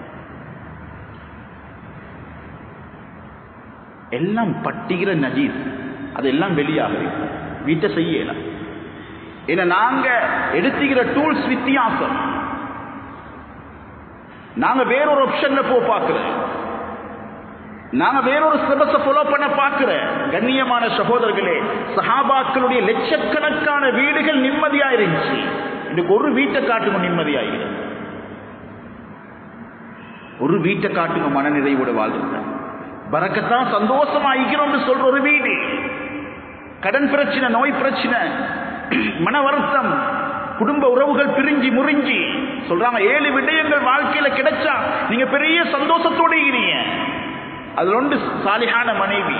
எல்லாம் பட்டிகிற நஜீஸ் அதெல்லாம் வெளியாகுது வீட்டை செய்யலாம் ஏன்னா நாங்க எடுத்துக்கிற டூல்ஸ் வித்தியாசம் நாங்க வேறொரு ஆப்ஷன்ல போ பார்க்கிறோம் நாங்க வேறொரு சிலபஸை ஃபாலோ பண்ண பார்க்கிற கண்ணியமான சகோதரர்களே சஹாபாக்களுடைய லட்சக்கணக்கான வீடுகள் நிம்மதியா இருந்துச்சு இன்னைக்கு ஒரு வீட்டை காட்டுங்க நிம்மதியாகிறது ஒரு வீட்டை காட்டுங்க மனநிறைவோட வாழ்றத பறக்கத்தான் சந்தோஷமாயிக்கிறோம்னு சொல்ற ஒரு வீடு கடன் பிரச்சனை நோய் பிரச்சனை மன வருத்தம் குடும்ப உறவுகள் பிரிஞ்சு முறிஞ்சி சொல்றாங்க ஏழு விடயங்கள் வாழ்க்கையில கிடைச்சா நீங்க பெரிய சந்தோஷத்தோட இருக்கிறீங்க அதுல ஒன்று சாலிஹான மனைவி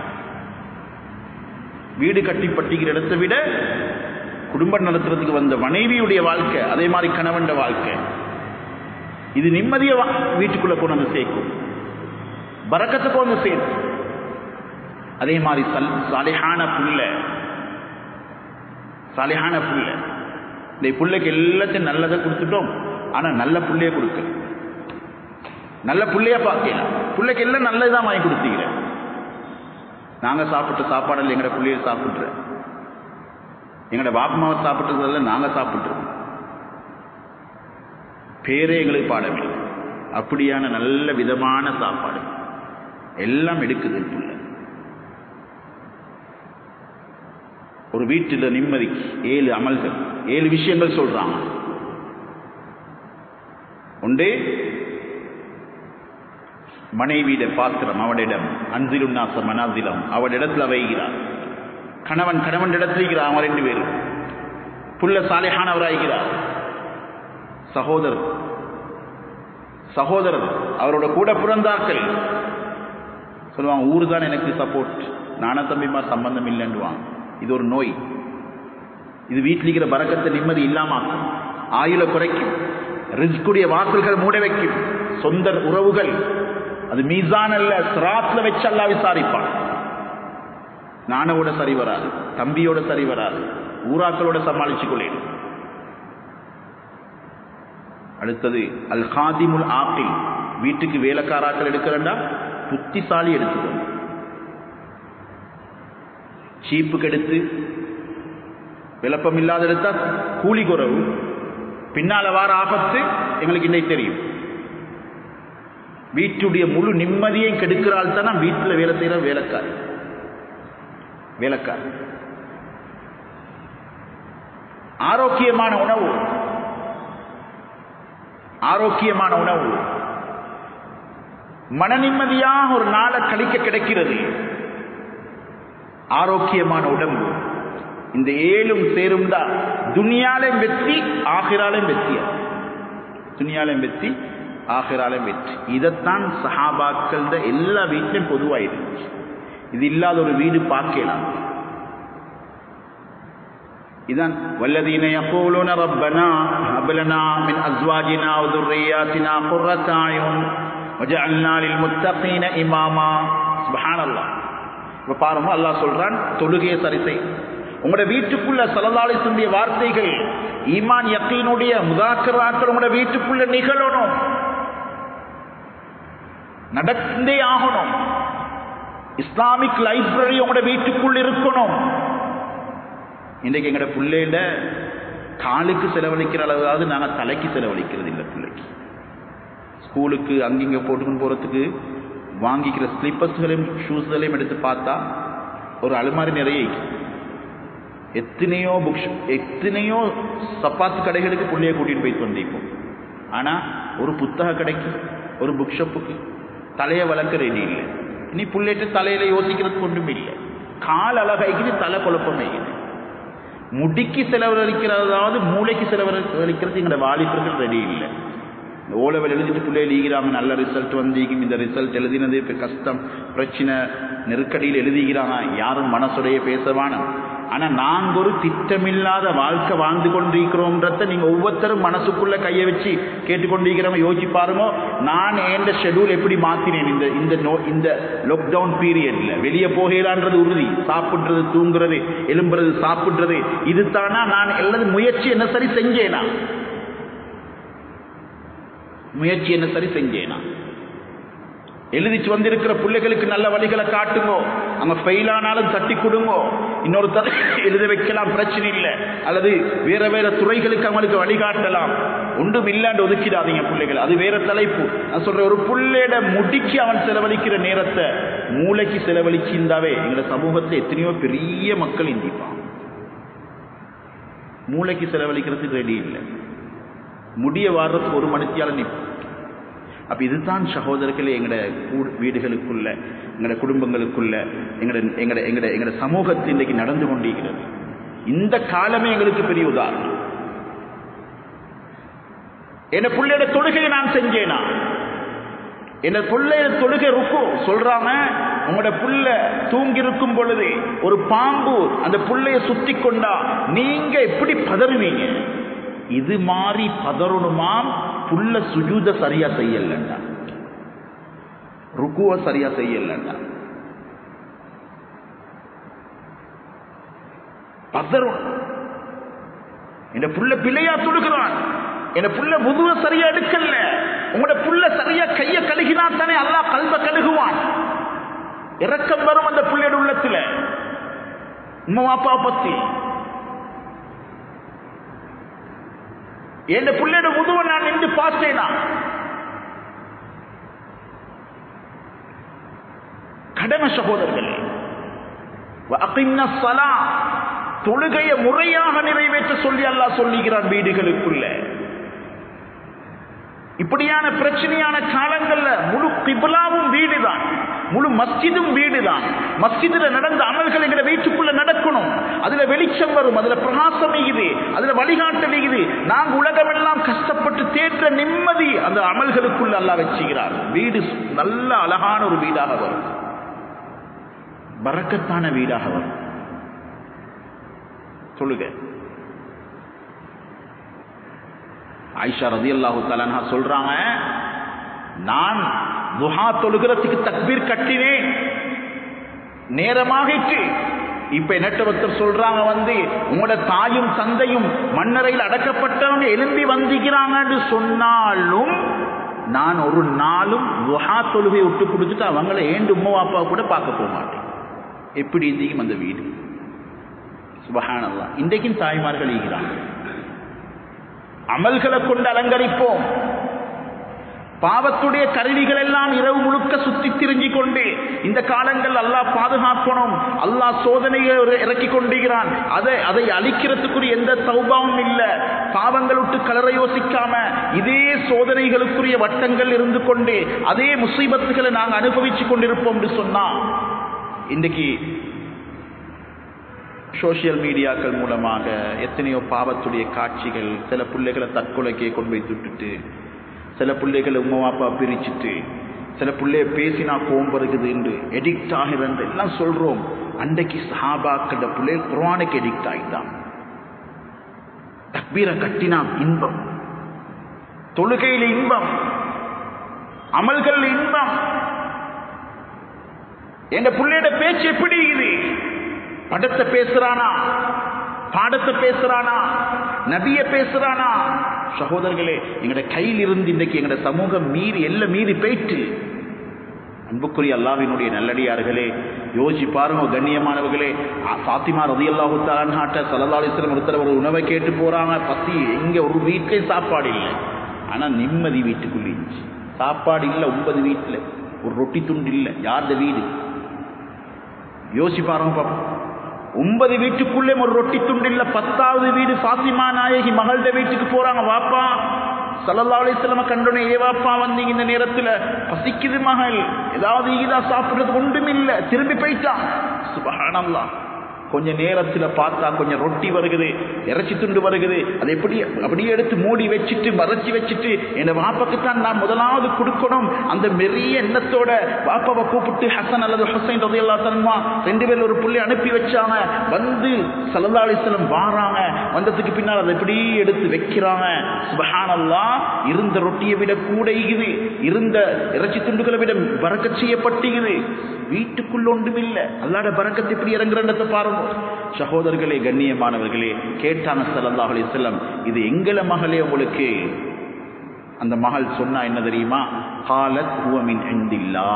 வீடு கட்டி பட்டிக்கிற இடத்தை விட குடும்பம் நடத்துறதுக்கு வந்த மனைவியுடைய வாழ்க்கை அதே மாதிரி கணவன் வாழ்க்கை இது நிம்மதிய வீட்டுக்குள்ள கொண்டு வந்து சேர்க்கும் பறக்கத்தை கொண்டு வந்து சேர்க்கும் அதே மாதிரி சல் சாலிஹான புள்ள சாலிஹான புள்ள இந்த புள்ளைக்கு எல்லாத்தையும் நல்லதை கொடுத்துட்டோம் ஆனா நல்ல புள்ளைய கொடுக்க நல்ல புள்ளைய பார்க்கலாம் பிள்ளைக்கு எல்லாம் நல்லதுதான் வாங்கி கொடுத்தீங்க நாங்க சாப்பிட்ட சாப்பாடு எங்கட பிள்ளைய சாப்பிட்ற எங்கட பாப்பமாவை சாப்பிட்டதெல்லாம் நாங்க சாப்பிட்டுறோம் பேரே எங்களுக்கு பாடவில்லை அப்படியான நல்ல விதமான சாப்பாடு எல்லாம் எடுக்குது புள்ள ஒரு வீட்டில் நிம்மதிக்கு ஏழு அமல்கள் ஏழு விஷயங்கள் சொல்றாங்க ஒன்றே மனைவியிட பாத்திரம் அவனிடம் அன்சிலுன்னாச மனாசிலம் அவனிடத்தில் வைகிறார் கணவன் கணவன் இடத்திருக்கிறார் அவன் ரெண்டு பேரும் புள்ள சாலையானவராகிறார் சகோதரர் சகோதரர் அவரோட கூட பிறந்தாக்கள் சொல்லுவாங்க ஊர் தான் எனக்கு சப்போர்ட் நானா தம்பிமா சம்பந்தம் இல்லைன்னுவாங்க இது ஒரு நோய் இது வீட்டில் இருக்கிற பறக்கத்தை நிம்மதி இல்லாமாக்கும் ஆயுள குறைக்கும் ரிஸ்குடைய வாசல்கள் மூட வைக்கும் சொந்த உறவுகள் அது மீசான் அல்ல சிராத்ல வச்சு அல்லா விசாரிப்பான் நானோட சரி வராது தம்பியோட சரி வராது ஊராக்களோட சமாளிச்சு கொள்ளேன் அடுத்தது அல் ஹாதிமுல் ஆப்பிள் வீட்டுக்கு வேலைக்காராக்கள் எடுக்கிறண்டா புத்திசாலி எடுத்துக்கணும் சீப்புக்கு எடுத்து விளப்பம் இல்லாத எடுத்தா கூலி குறவு பின்னால வார ஆபத்து எங்களுக்கு இன்னைக்கு தெரியும் வீட்டுடைய முழு நிம்மதியை கெடுக்கிறாள் தானே வீட்டில் வேலை செய்கிற வேலைக்காரி வேலைக்காரி ஆரோக்கியமான உணவு ஆரோக்கியமான உணவு மன நிம்மதியாக ஒரு நாளை கழிக்க கிடைக்கிறது ஆரோக்கியமான உடம்பு இந்த ஏழும் சேரும்டா துனியாலையும் வெற்றி ஆகிராலையும் வெற்றியா துனியாலையும் வெற்றி ஆகிராலையும் வெற்றி இதைத்தான் சஹாபாக்கள் எல்லா வீட்டிலும் பொதுவாயிருந்துச்சு இது இல்லாத ஒரு வீடு பார்க்கலாம் இதான் வல்லதீன يقولون ربنا هب لنا من ازواجنا وذرياتنا قرة اعين وجعلنا للمتقين اماما سبحان الله இப்ப பாருங்க அல்லாஹ் சொல்றான் தொழுகையை சரி செய் உங்களோட வீட்டுக்குள்ள சலதாலிசனுடைய வார்த்தைகள் ஈமான் யக்கீனுடைய முதாக்கராக்கள் உங்களோட வீட்டுக்குள்ள நிகழணும் நடந்தே ஆகணும் இஸ்லாமிக் லைப்ரரி உங்களோட வீட்டுக்குள்ள இருக்கணும் இன்றைக்கு எங்களோட பிள்ளையில காலுக்கு செலவழிக்கிற அளவாவது நாங்கள் தலைக்கு செலவழிக்கிறது இல்லை பிள்ளைக்கு ஸ்கூலுக்கு அங்கிங்க போட்டுக்கொண்டு போகிறதுக்கு வாங்கிக்கிற ஸ்லிப்பர்ஸ்களையும் ஷூஸ்களையும் எடுத்து பார்த்தா ஒரு அலுமாரி நிறைய எத்தனையோ புக்ஸ் எத்தனையோ சப்பாத்து கடைகளுக்கு பிள்ளைய கூட்டிட்டு போயிட்டு வந்திருப்போம் ஆனால் ஒரு புத்தக கடைக்கு ஒரு புக் ஷாப்புக்கு தலையை வளர்க்க ரெடி இல்லை இனி புள்ளைட்டு தலையில யோசிக்கிறது ஒன்றும் இல்லை கால் அழகாய்க்குது தலை குழப்பமாய்க்குது முடிக்கு செலவழிக்கிறதாவது மூளைக்கு செலவழிக்கிறது எங்களோட வாலிபர்கள் ரெடி இல்லை இந்த ஓலவில் எழுதிட்டு பிள்ளைகள் ஈகிறாங்க நல்ல ரிசல்ட் வந்திருக்கும் இந்த ரிசல்ட் எழுதினது இப்போ கஷ்டம் பிரச்சனை நெருக்கடியில் எழுதிக்கிறாங்க யாரும் மனசுடைய பேசவான ஆனா நாங்க ஒரு திட்டமில்லாத வாழ்க்கை வாழ்ந்து கொண்டிருக்கிறோம்ன்றத நீங்க ஒவ்வொருத்தரும் மனசுக்குள்ள கையை வச்சு கேட்டுக்கொண்டிருக்கிறவங்க யோசிச்சு பாருங்க நான் எந்த ஷெடியூல் எப்படி மாத்தினேன் இந்த இந்த நோ இந்த லாக்டவுன் பீரியட்ல வெளியே போகலான்றது உறுதி சாப்பிடுறது தூங்குறது எலும்புறது சாப்பிடுறது இது தானா நான் எல்லாரும் முயற்சி என்ன சரி செஞ்சேனா முயற்சி என்ன சரி செஞ்சேனா எழுதிச்சு வந்திருக்கிற பிள்ளைகளுக்கு நல்ல வழிகளை காட்டுங்கோ அங்க ஃபெயில் ஆனாலும் தட்டி கொடுங்கோ இன்னொரு த எழுத வைக்கலாம் பிரச்சனை இல்லை அல்லது வேற வேற துறைகளுக்கு அவங்களுக்கு வழிகாட்டலாம் ஒன்றும் இல்லாண்டு ஒதுக்கிடாதீங்க பிள்ளைகள் அது வேற தலைப்பு நான் சொல்றேன் ஒரு புள்ளையோட முடிக்கு அவன் செலவழிக்கிற நேரத்தை மூளைக்கு செலவழிச்சிருந்தாவே எங்களோட சமூகத்தில் எத்தனையோ பெரிய மக்கள் இந்திப்பான் மூளைக்கு செலவழிக்கிறதுக்கு ரெடி இல்லை முடிய வாடுறதுக்கு ஒரு மணித்தியால நிற்போம் அப்ப இதுதான் சகோதரர்களே எங்கட வீடுகளுக்குள்ள எங்கட குடும்பங்களுக்குள்ள எங்கட எங்கட எங்கட எங்கட சமூகத்தில் இன்றைக்கு நடந்து கொண்டிருக்கிறது இந்த காலமே எங்களுக்கு பெரிய உதாரணம் என் பிள்ளையோட தொழுகையை நான் செஞ்சேனா என்ன பிள்ளைய தொழுகை ருக்கு சொல்றாங்க உங்களோட புள்ள தூங்கி இருக்கும் பொழுது ஒரு பாம்பு அந்த புள்ளைய சுத்தி கொண்டா நீங்க எப்படி பதறுவீங்க இது மாதிரி பதறணுமாம் புள்ள சுஜூத சரியா செய்யலண்டா ருக்குவ சரியா செய்யலண்டா பதறும் இந்த புள்ள பிள்ளையா தொடுகிறான் என்ன புள்ள முதுவ சரியா எடுக்கல உங்களோட புள்ள சரியா கைய கழுகினா தானே அல்லா கல்வ கழுகுவான் இறக்கம் வரும் அந்த புள்ளையோட உள்ளத்துல உம்மா அப்பா பத்தி என் பிள்ளையோட முதுவை நான் நின்று பார்த்தேனா கடமை சகோதரர்களே தொழுகைய முறையாக நிறைவேற்ற சொல்லி அல்லாஹ் சொல்லுகிறான் வீடுகளுக்குள்ள இப்படியான பிரச்சனையான காலங்கள்ல முழு கிபிலாவும் வீடுதான் முழு மஸ்ஜிதும் வீடுதான் மஸ்ஜிதுல நடந்த அமல்கள் எங்க வீட்டுக்குள்ள நடக்கணும் அதுல வெளிச்சம் வரும் அதுல பிரகாசம் இது அதுல வழிகாட்டல் இது நாங்க உலகமெல்லாம் கஷ்டப்பட்டு தேற்ற நிம்மதி அந்த அமல்களுக்குள்ள அல்லா வச்சுகிறார் வீடு நல்ல அழகான ஒரு வீடாக வரும் பறக்கத்தான வீடாக வரும் சொல்லுங்க ஆயிஷா ரதி அல்லாஹு தலன்ஹா சொல்றாங்க நான் துஹா தொழுகிறதுக்கு தக்பீர் கட்டினேன் நேரமாகிட்டு இப்ப என்னட்டவத்தர் சொல்றாங்க வந்து உங்களோட தாயும் தந்தையும் மண்ணறையில் அடக்கப்பட்டவங்க எழும்பி வந்திக்கிறாங்கன்னு சொன்னாலும் நான் ஒரு நாளும் துஹா தொழுகை விட்டு கொடுத்துட்டு அவங்கள ஏண்டு உம்மா அப்பா கூட பார்க்க போக மாட்டேன் எப்படி இருந்தீங்க அந்த வீடு சுபஹானல்லா இன்றைக்கும் தாய்மார்கள் ஈகிறாங்க அமல்களை கொண்டு அலங்கரிப்போம் பாவத்துடைய கருவிகள் எல்லாம் இரவு முழுக்க சுத்தி திரிஞ்சு கொண்டு இந்த காலங்கள் அல்லாஹ் பாதுகாக்கணும் அல்லாஹ் சோதனையை இறக்கி கொண்டிருக்கிறான் அதை அதை அழிக்கிறதுக்குரிய எந்த சௌபாவும் இல்ல பாவங்கள் விட்டு கலர யோசிக்காம இதே சோதனைகளுக்குரிய வட்டங்கள் இருந்து கொண்டு அதே முசீபத்துகளை நாங்கள் அனுபவிச்சு கொண்டிருப்போம் என்று சொன்னா இன்றைக்கு சோசியல் மீடியாக்கள் மூலமாக எத்தனையோ பாவத்துடைய காட்சிகள் சில பிள்ளைகளை தற்கொலைக்கே கொண்டு போய் விட்டுட்டு சில பிள்ளைகளை உமா அப்பா பிரிச்சுட்டு சில பிள்ளைய பேசினா கோம் வருகுது என்று எடிக்ட் ஆகிறது எல்லாம் சொல்றோம் அன்றைக்கு சஹாபாக்கிட்ட பிள்ளை குரானுக்கு எடிக்ட் ஆகிட்டான் தக்பீரை கட்டினா இன்பம் தொழுகையில் இன்பம் அமல்கள் இன்பம் என் பிள்ளையோட பேச்சு எப்படி இது படத்தை பேசுறானா பாடத்தை பேசுறானா நபிய பேசுறானா சகோதரர்களே எங்கட கையில் இருந்து இன்றைக்கு எங்கட சமூகம் மீறி எல்லாம் மீறி போயிட்டு அன்புக்குரிய அல்லாவினுடைய நல்லடியார்களே யோசிச்சு பாருங்க கண்ணியமானவர்களே சாத்திமா ரதி அல்லாஹு தாலாட்ட சலதாலிஸ்லம் ஒருத்தர் ஒரு உணவை கேட்டு போறாங்க பசி எங்க ஒரு வீட்டிலே சாப்பாடு இல்லை ஆனா நிம்மதி வீட்டுக்குள்ள இருந்துச்சு சாப்பாடு இல்லை ஒன்பது வீட்டில் ஒரு ரொட்டி துண்டு இல்லை யார்த வீடு யோசி பாருங்க பாப்போம் ஒன்பது வீட்டுக்குள்ளே ஒரு ரொட்டி துண்டு இல்ல பத்தாவது வீடு பாத்திமா நாயகி மகள்ட வீட்டுக்கு போறாங்க வாப்பா சல்லல்லா அலிஸ்லம கண்டோனே ஏ வாப்பா வந்தீங்க இந்த நேரத்துல பசிக்குது மகள் ஏதாவது ஈதா சாப்பிடுறது ஒன்றும் இல்ல திரும்பி போயிட்டான் சுபஹானல்லா கொஞ்ச நேரத்துல பார்த்தா கொஞ்சம் ரொட்டி வருகுது இறைச்சி துண்டு வருகுது அதை எப்படி அப்படியே எடுத்து மூடி வச்சுட்டு மறைச்சி வச்சுட்டு என் வாப்பாக்கு தான் நான் முதலாவது கொடுக்கணும் அந்த மெரிய எண்ணத்தோட வாப்பாவை கூப்பிட்டு ஹசன் அல்லது ஹுசைன் ரதையல்லா தன்மா ரெண்டு பேர்ல ஒரு புள்ளி அனுப்பி வச்சாங்க வந்து சல்லா அலிஸ்லம் வாராங்க வந்ததுக்கு பின்னால் அதை எப்படி எடுத்து வைக்கிறாங்க சுபஹானல்லா இருந்த ரொட்டியை விட கூட இது இருந்த இறைச்சி துண்டுகளை விட பறக்க செய்யப்பட்டுகிறது வீட்டுக்குள்ள ஒன்றும் இல்லை அல்லாட பறக்கத்தை எப்படி இறங்குறன்றதை பாருங்க சகோதரர்களே கண்ணியமானவர்களே கேட்டாங்க சல்லல்லாஹு அலைஹி வஸல்லம் இது எங்கள மகளே உங்களுக்கு அந்த மகள் சொன்னா என்ன தெரியுமா காலத் ஹுவ மின் இந்தில்லா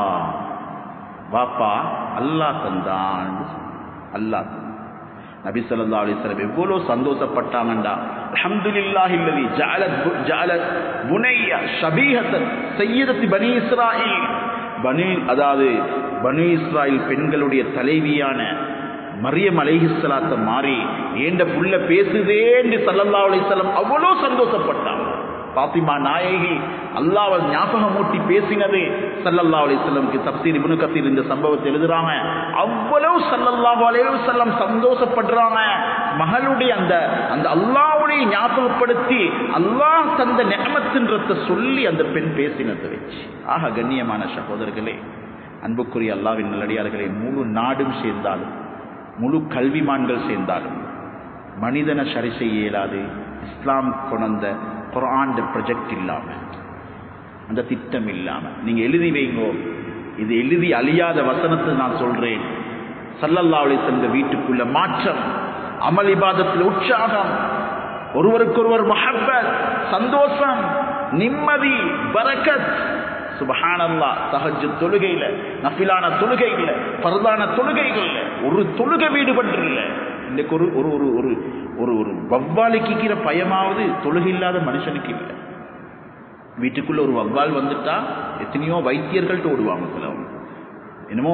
வாப்பா அல்லாஹ் தந்தான் அல்லாஹ் தந்தான். நபி ஸல்லல்லாஹு அலைஹி வஸல்லம் எவ்வளவு சந்தோஷப்பட்டாங்கண்டா அல்ஹம்துலில்லாஹி அல்லதி ஜஅல ஜஅல புனைய ஷபீஹத்தன் சய்யிதத்தி பனி இஸ்ராயீல் பனி அதாவது பனு இஸ்ராயல் பெண்களுடைய தலைவியான மரியம் அலைஹிஸ்ஸலாத்த மாறி ஏண்ட புள்ள பேசுதே என்று ஸல்லல்லாஹு அலைஹி வஸல்லம் அவ்வளோ சந்தோஷப்பட்டாங்க பாத்திமா நாயகி அல்லாஹ்வை ஞாபகம் மூட்டி பேசினது ஸல்லல்லாஹு அலைஹி வஸல்லம்க்கு தப்சீர் இப்னு கத்தீர் இந்த சம்பவத்தை எழுதுறாங்க அவ்வளவு ஸல்லல்லாஹு அலைஹி வஸல்லம் சந்தோஷப்படுறாங்க மகளுடைய அந்த அந்த அல்லாஹ்வுடைய ஞாபகப்படுத்தி அல்லாஹ் தந்த நியமத்தின்றத சொல்லி அந்த பெண் பேசினதை வச்சு ஆக கண்ணியமான சகோதரர்களே அன்புக்குரிய அல்லாவின் நல்லடியார்களே முழு நாடும் சேர்ந்தாலும் முழு கல்விமான்கள் சேர்ந்தாலும் மனிதனை சரி செய்ய இயலாது இஸ்லாம் கொண்ட குரான் ப்ரொஜெக்ட் இல்லாம அந்த திட்டம் இல்லாம நீங்க எழுதி வைங்கோ இது எழுதி அழியாத வசனத்தை நான் சொல்றேன் சல்லல்லா சென்ற வீட்டுக்குள்ள மாற்றம் அமல் இபாதத்தில் உற்சாகம் ஒருவருக்கொருவர் மஹப்பத் சந்தோஷம் நிம்மதி பரக்கத் சுபஹானல்லா தஹஜ் தொழுகையில நஃபிலான தொழுகைகள்ல பரதான தொழுகைகள்ல ஒரு தொழுகை வீடுபட்டு இல்லை இன்னைக்கு ஒரு ஒரு ஒரு ஒரு ஒரு ஒரு வவ்வாலிக்கிற பயமாவது தொழுகை இல்லாத மனுஷனுக்கு இல்லை வீட்டுக்குள்ள ஒரு வவ்வால் வந்துட்டா எத்தனையோ வைத்தியர்கள்ட்ட ஓடுவாங்க சிலவங்க என்னமோ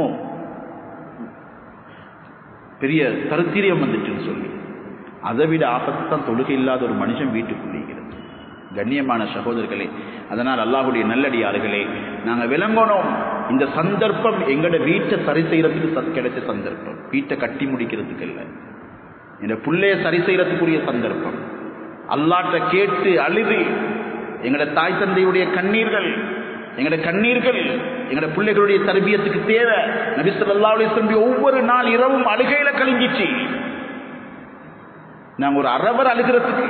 பெரிய தருத்திரியம் வந்துட்டுன்னு சொல்லி அதை விட ஆபத்து தான் தொழுகை இல்லாத ஒரு மனுஷன் வீட்டுக்குள்ளேங்கிறது கண்ணியமான சகோதரர்களே அதனால் அல்லாஹுடைய நல்லடியார்களே நாங்கள் விளங்கணும் இந்த சந்தர்ப்பம் எங்களோட வீட்டை சரி செய்யறதுக்கு ச- கிடைச்ச சந்தர்ப்பம் வீட்டை கட்டி முடிக்கிறதுக்கு இல்லை இந்த புள்ளைய சரி செய்யறதுக்குரிய சந்தர்ப்பம் அல்லாட்ட கேட்டு அழுது எங்களோட தாய் தந்தையுடைய கண்ணீர்கள் எங்களோட கண்ணீர்கள் எங்களோட பிள்ளைகளுடைய தர்பியத்துக்கு தேவை நபி ஸல்லல்லாஹு அலைஹி வஸல்லம் ஒவ்வொரு நாள் இரவும் அழுகையில கழிஞ்சிச்சு நாங்க ஒரு அரவர் அழுகிறதுக்கு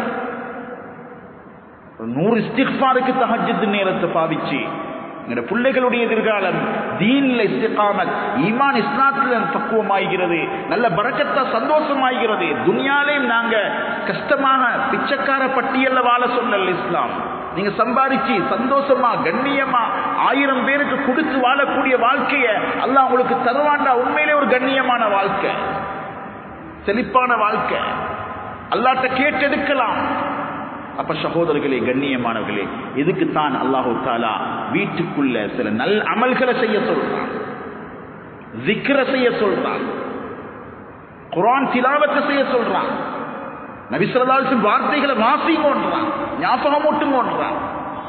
ஒரு நூறு இஸ்திக்ஃபாருக்கு தஹஜ்ஜுத் நேரத்தை பாவிச்சு எங்களோட பிள்ளைகளுடைய எதிர்காலம் தீன்ல இஸ்திகாமத் ஈமான் இஸ்லாத்துல பக்குவமாகிறது நல்ல பரக்கத்தா சந்தோஷமாகிறது துனியாலையும் நாங்க கஷ்டமாக பிச்சைக்கார பட்டியல்ல வாழ சொல்லல இஸ்லாம் நீங்க சம்பாதிச்சு சந்தோஷமா கண்ணியமா ஆயிரம் பேருக்கு கொடுத்து வாழக்கூடிய வாழ்க்கைய அல்லாஹ் உங்களுக்கு தருவாண்டா உண்மையிலே ஒரு கண்ணியமான வாழ்க்கை செழிப்பான வாழ்க்கை அல்லாட்ட கேட்டெடுக்கலாம் அப்ப சகோதரர்களே கண்ணியமானவர்களே இதுக்குத்தான் அல்லாஹு தாலா வீட்டுக்குள்ள சில நல் அமல்களை செய்ய சொல்றான் zikra செய்ய சொல்றான் குர்ஆன் திலாவத்தை செய்ய சொல்றான் நபி ஸல்லல்லாஹு அலைஹி வஸல்லம் வார்த்தைகளை வாசிங்கோன்றான் ஞாபகம் ஓட்டுங்கோன்றான்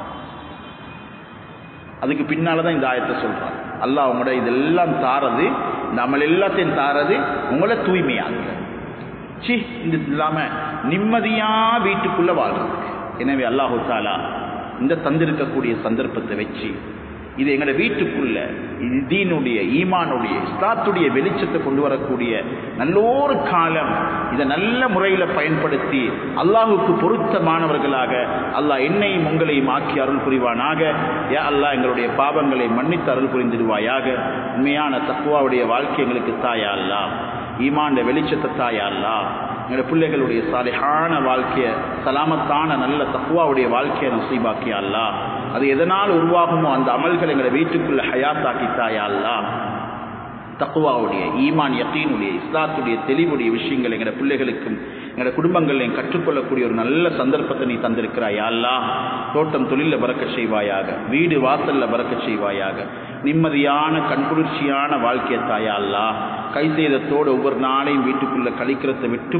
அதுக்கு பின்னால தான் இந்த ஆயத்தை சொல்றான் அல்லாஹ் உங்களோட இதெல்லாம் தாரது இந்த அமல் எல்லாத்தையும் தாரது உங்களை தூய்மையாக்குற சி இது இல்லாம நிம்மதியா வீட்டுக்குள்ள வாழ்றதுக்கு எனவே அல்லாஹு தாலா இந்த தந்திருக்கக்கூடிய சந்தர்ப்பத்தை வச்சு இது எங்களோட வீட்டுக்குள்ள இது தீனுடைய ஈமானுடைய இஸ்லாத்துடைய வெளிச்சத்தை கொண்டு வரக்கூடிய நல்லோரு காலம் இதை நல்ல முறையில் பயன்படுத்தி அல்லாஹுக்கு பொருத்தமானவர்களாக அல்லாஹ் என்னையும் உங்களையும் ஆக்கி அருள் புரிவானாக யா அல்லாஹ் எங்களுடைய பாவங்களை மன்னித்து அருள் புரிந்திடுவாயாக உண்மையான தக்குவாவுடைய வாழ்க்கை எங்களுக்கு தாயா அல்லாஹ் ஈமாண்ட வெளிச்சத்தை தாயா அல்லாஹ் எங்களுடைய பிள்ளைகளுடைய சாலிஹான வாழ்க்கைய சலாமத்தான நல்ல தக்குவாவுடைய வாழ்க்கையை நசீபாக்கியா அல்லாஹ் அது எதனால் உருவாகுமோ அந்த அமல்கள் எங்களை வீட்டுக்குள்ள ஹயாத்தாக்கி தாயா அல்லாஹ் தக்குவாவுடைய ஈமான் யக்கீனுடைய இஸ்லாத்துடைய தெளிவுடைய விஷயங்கள் எங்களோட பிள்ளைகளுக்கும் எங்களோட குடும்பங்களையும் கற்றுக்கொள்ளக்கூடிய ஒரு நல்ல சந்தர்ப்பத்தை நீ தந்திருக்கிறாய் அல்லாஹ் தோட்டம் தொழிலில் பறக்க செய்வாயாக வீடு வாசல்ல பறக்க செய்வாயாக நிம்மதியான கண்குளிர்ச்சியான வாழ்க்கையை தாயா அல்லாஹ் கை செய்தத்தோடு ஒவ்வொரு நாளையும் வீட்டுக்குள்ள கழிக்கிறதை விட்டும்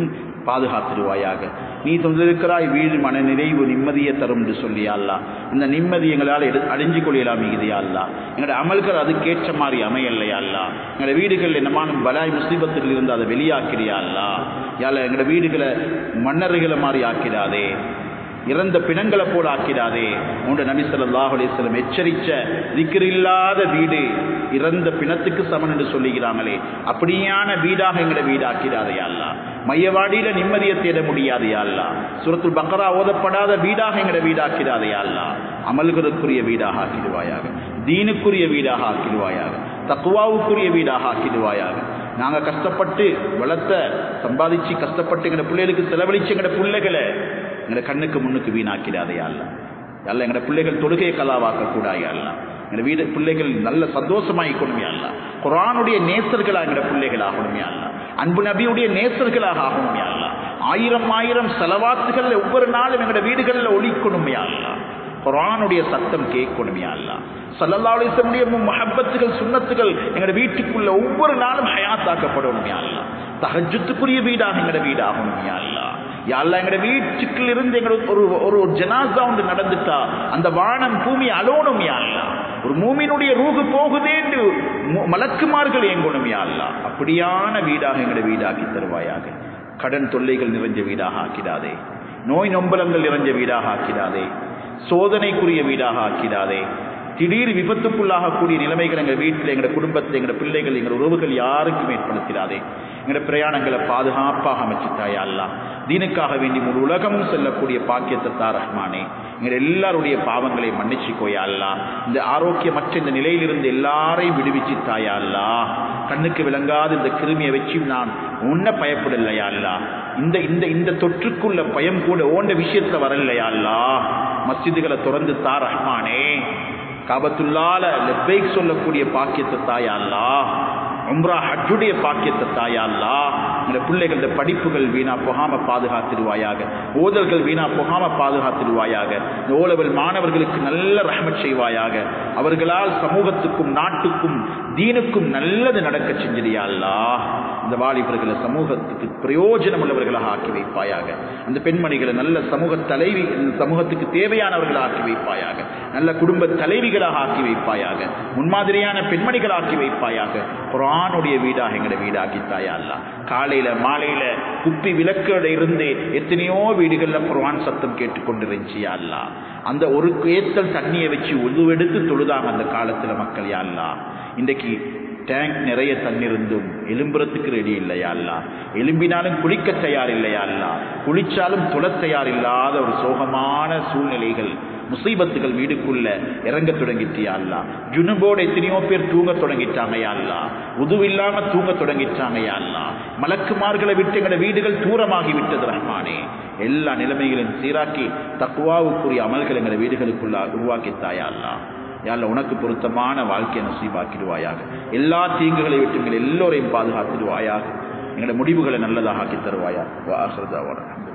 பாதுகாத்திருவாயாக நீ தந்திருக்கிறாய் வீடு மன நிறைவு நிம்மதியை தரும் என்று சொல்லி அல்லா அந்த நிம்மதி எங்களால் எடு அழிஞ்சு கொள்ளலாம் மிகுதியா அல்லா எங்களுடைய அமல்கள் அதுக்கேற்ற மாதிரி அமையல்லையா அல்லா எங்களுடைய வீடுகள் என்னமான பலாய் முசீபத்துகள் இருந்து அதை வெளியாக்கிறியா அல்லா யால எங்களுடைய வீடுகளை மன்னர்களை மாதிரி ஆக்கிடாதே இறந்த பிணங்களை போல ஆக்கிடாதே உண்ட நபி ஸல்லல்லாஹு அலைஹி வஸல்லம் எச்சரிச்ச திக்ர் இல்லாத வீடு இறந்த பிணத்துக்கு சமன் என்று சொல்லுகிறாங்களே அப்படியான வீடாக எங்களை வீடாக்கிடாதே அல்லா மையவாடியில நிம்மதியை தேட முடியாது அல்லா சூரத்துல் பக்கரா ஓதப்படாத வீடாக எங்களை வீடாக்கிடாதே அல்லா அமல்களுக்குரிய வீடாக ஆக்கிடுவாயாக தீனுக்குரிய வீடாக ஆக்கிடுவாயாக தக்குவாவுக்குரிய வீடாக ஆக்கிடுவாயாக நாங்கள் கஷ்டப்பட்டு வளர்த்த சம்பாதிச்சு கஷ்டப்பட்டு எங்களோட பிள்ளைகளுக்கு செலவழிச்சு எங்களோட பிள்ளைகளை எங்களோட கண்ணுக்கு முன்னுக்கு வீணாக்கிடாதே அல்ல அல்ல எங்களோட பிள்ளைகள் தொழுகையை கலாவாக்க கூடாது அல்ல எங்களோட வீடு பிள்ளைகள் நல்ல சந்தோஷமாயிக்கணுமே அல்ல குரானுடைய நேசர்களாக எங்களோட பிள்ளைகள் ஆகணுமே அல்ல அன்பு நபியுடைய நேசர்களாக ஆகணுமே அல்ல ஆயிரம் ஆயிரம் செலவாத்துகள் ஒவ்வொரு நாளும் எங்களோட வீடுகளில் ஒழிக்கணுமே அல்ல குரானுடைய சத்தம் கேட்கணுமே அல்ல சல்லல்லா அலிசமுடைய மஹப்பத்துகள் சுண்ணத்துகள் எங்களோட வீட்டுக்குள்ள ஒவ்வொரு நாளும் ஹயாத்தாக்கப்படணுமே அல்ல தகஜத்துக்குரிய வீடாக எங்களோட வீடாகணுமே அல்ல யாழ்லா எங்களோட வீட்டுக்குள்ள இருந்து எங்களுக்கு ஒரு ஒரு ஜனாசா ஒன்று நடந்துட்டா அந்த வானம் பூமி அலோனும் யாழ்லா ஒரு மூமியினுடைய ரூகு போகுதே என்று மலக்குமார்கள் ஏங்கணும் யாழ்லா அப்படியான வீடாக எங்களோட வீடாக்கி தருவாயாக கடன் தொல்லைகள் நிறைஞ்ச வீடாக ஆக்கிடாதே நோய் நொம்பலங்கள் நிறைஞ்ச வீடாக ஆக்கிடாதே சோதனைக்குரிய வீடாக ஆக்கிடாதே திடீர் விபத்துக்குள்ளாகக்கூடிய நிலைமைகள் எங்கள் வீட்டில் எங்கள் குடும்பத்தில் எங்கள் பிள்ளைகள் எங்கள் உறவுகள் யாருக்கும் ஏற்படுத்திடாதே எங்கள் பிரயாணங்களை பாதுகாப்பாக அமைச்சுட்டாயா அல்லா தீனுக்காக வேண்டி முழு உலகமும் செல்லக்கூடிய பாக்கியத்தை தா ரஹ்மானே எங்கள் எல்லாருடைய பாவங்களை மன்னிச்சுக்கோயா அல்லா இந்த ஆரோக்கியமற்ற இந்த நிலையிலிருந்து எல்லாரையும் விடுவிச்சுட்டாயா அல்லா கண்ணுக்கு விளங்காத இந்த கிருமியை வச்சு நான் உன்ன பயப்படலையா அல்லா இந்த இந்த இந்த தொற்றுக்குள்ள பயம் கூட ஓண்ட விஷயத்துல வரலையா அல்லா மஸ்ஜிதுகளை திறந்து தா ரஹ்மானே காபத்துள்ளால லெப்பைக் சொல்லக்கூடிய பாக்கியத்தை தாயா அல்லா உம்ரா ஹஜ்ஜுடைய பாக்கியத்தை தாயா அல்லா இந்த பிள்ளைகளோட படிப்புகள் வீணா போகாம பாதுகாத்திடுவாயாக ஓதல்கள் வீணா போகாம பாதுகாத்திடுவாயாக இந்த ஓலவல் மாணவர்களுக்கு நல்ல ரஹமத் செய்வாயாக அவர்களால் சமூகத்துக்கும் நாட்டுக்கும் தீனுக்கும் நல்லது நடக்க செஞ்சிடியா அல்லா இந்த வாலிபர்களை சமூகத்துக்கு பிரயோஜனம் உள்ளவர்களாக ஆக்கி வைப்பாயாக அந்த பெண்மணிகளை நல்ல சமூக தலைவி சமூகத்துக்கு தேவையானவர்களாக ஆக்கி வைப்பாயாக நல்ல குடும்ப தலைவிகளாக ஆக்கி வைப்பாயாக முன்மாதிரியான பெண்மணிகள் ஆக்கி வைப்பாயாக குரானுடைய வீடாக எங்களை வீடாக்கி தாயா அல்லா காலையில மாலையில குப்பி விளக்கோட இருந்து எத்தனையோ வீடுகள்ல குரான் சத்தம் கேட்டுக்கொண்டிருந்துச்சியா அல்லா அந்த ஒரு ஏத்தல் தண்ணியை வச்சு உழுவெடுத்து தொழுதாங்க அந்த காலத்துல மக்கள் யாழ்லா இன்றைக்கு டேங்க் நிறைய தண்ணிருந்தும் எலும்புறத்துக்கு ரெடி இல்லையா அல்லா எலும்பினாலும் குளிக்க தயார் இல்லையா அல்லா குளிச்சாலும் துள தயார் இல்லாத ஒரு சோகமான சூழ்நிலைகள் முசீபத்துகள் வீடுக்குள்ள இறங்க தொடங்கிட்டியா அல்லா ஜுனுபோடு எத்தனையோ பேர் தூங்க தொடங்கிட்டாங்க அல்லா உதுவில்லாம தூங்க தொடங்கிட்டாங்க அல்லா மலக்குமார்களை விட்டு எங்களோட வீடுகள் தூரமாகி விட்டது ரஹ்மானே எல்லா நிலைமைகளையும் சீராக்கி தக்குவாவுக்குரிய அமல்கள் எங்களை வீடுகளுக்குள்ள உருவாக்கித்தாயா அல்லா யாரில் உனக்கு பொருத்தமான வாழ்க்கையை நசீபாக்கிடுவாயாக எல்லா தீங்குகளை விட்டு எங்கள் எல்லோரையும் பாதுகாத்திடுவாயாக எங்களோட முடிவுகளை நல்லதாக ஆக்கி தருவாயா வாசரதாவோட